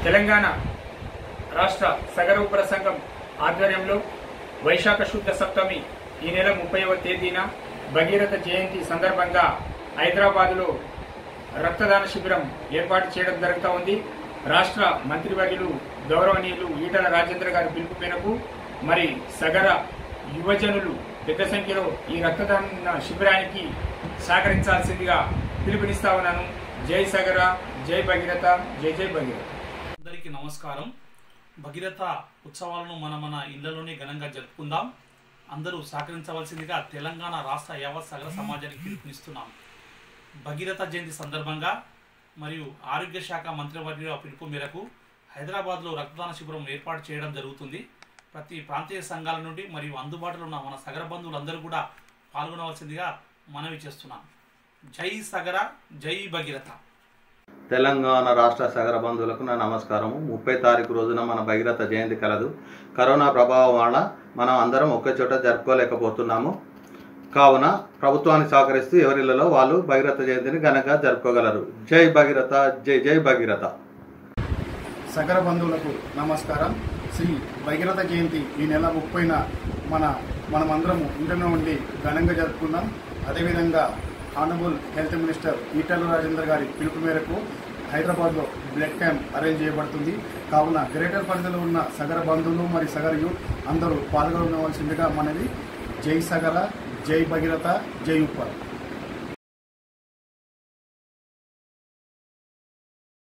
తెలంగాణ రాష్ట్ర సగర ఉపర సంఘం ఆధ్వర్యంలో వైశాఖ శుద్ధ సప్తమి ఈ నెల ముప్పైవ తేదీన భగీరథ జయంతి సందర్భంగా హైదరాబాదులో రక్తదాన శిబిరం ఏర్పాటు చేయడం జరుగుతూ ఉంది రాష్ట్ర మంత్రివర్యులు గౌరవనీయులు ఈటల రాజేంద్ర గారి పిలుపు మేరకు మరి సగర యువజనులు పెద్ద సంఖ్యలో ఈ రక్తదాన శిబిరానికి సహకరించాల్సిందిగా పిలుపునిస్తా ఉన్నాను జై సగర జై భగీరథ జై జై భగీరథ అందరికీ నమస్కారం భగీరథ ఉత్సవాలను మన మన ఇళ్లలోనే ఘనంగా జరుపుకుందాం అందరూ సహకరించవలసిందిగా తెలంగాణ రాష్ట్ర యావత్ సగర సమాజానికి పిలుపునిస్తున్నాం భగీరథ జయంతి సందర్భంగా మరియు ఆరోగ్య శాఖ మంత్రివర్యుల పిలుపు మేరకు హైదరాబాద్లో రక్తదాన శిబిరం ఏర్పాటు చేయడం జరుగుతుంది ప్రతి ప్రాంతీయ సంఘాల నుండి మరియు అందుబాటులో ఉన్న మన సగర బంధువులందరూ కూడా పాల్గొనవలసిందిగా మనవి చేస్తున్నాం జై సగర జై భగీరథ తెలంగాణ రాష్ట్ర సగర బంధువులకు నా నమస్కారము ముప్పై తారీఖు రోజున మన భగీరథ జయంతి కలదు కరోనా ప్రభావం వలన మనం అందరం ఒకే చోట జరుపుకోలేకపోతున్నాము కావున ప్రభుత్వానికి సహకరిస్తూ ఎవరిళ్లలో వాళ్ళు భగీరథ జయంతిని ఘనంగా జరుపుకోగలరు జై భగీరథ జై జై భగీరథ సగర బంధువులకు నమస్కారం శ్రీ భగీరథ జయంతి ఈ నెల ముప్పైన మన మనమందరము ఇంటిలో ఉండి ఘనంగా జరుపుకుందాం అదేవిధంగా honourable health minister Etela Rajender garu పిలుపు మేరకు హైదరాబాద్లో బ్లడ్ క్యాంప్ అరేంజ్ చేయబడుతుంది కావున గ్రేటర్ పరిధిలో ఉన్న సగర బంధువులు మరియు సగర యూత్ అందరూ పాల్గొనవలసిందిగా మనది జై సగర జై భగీరథ జై ఉప్పర్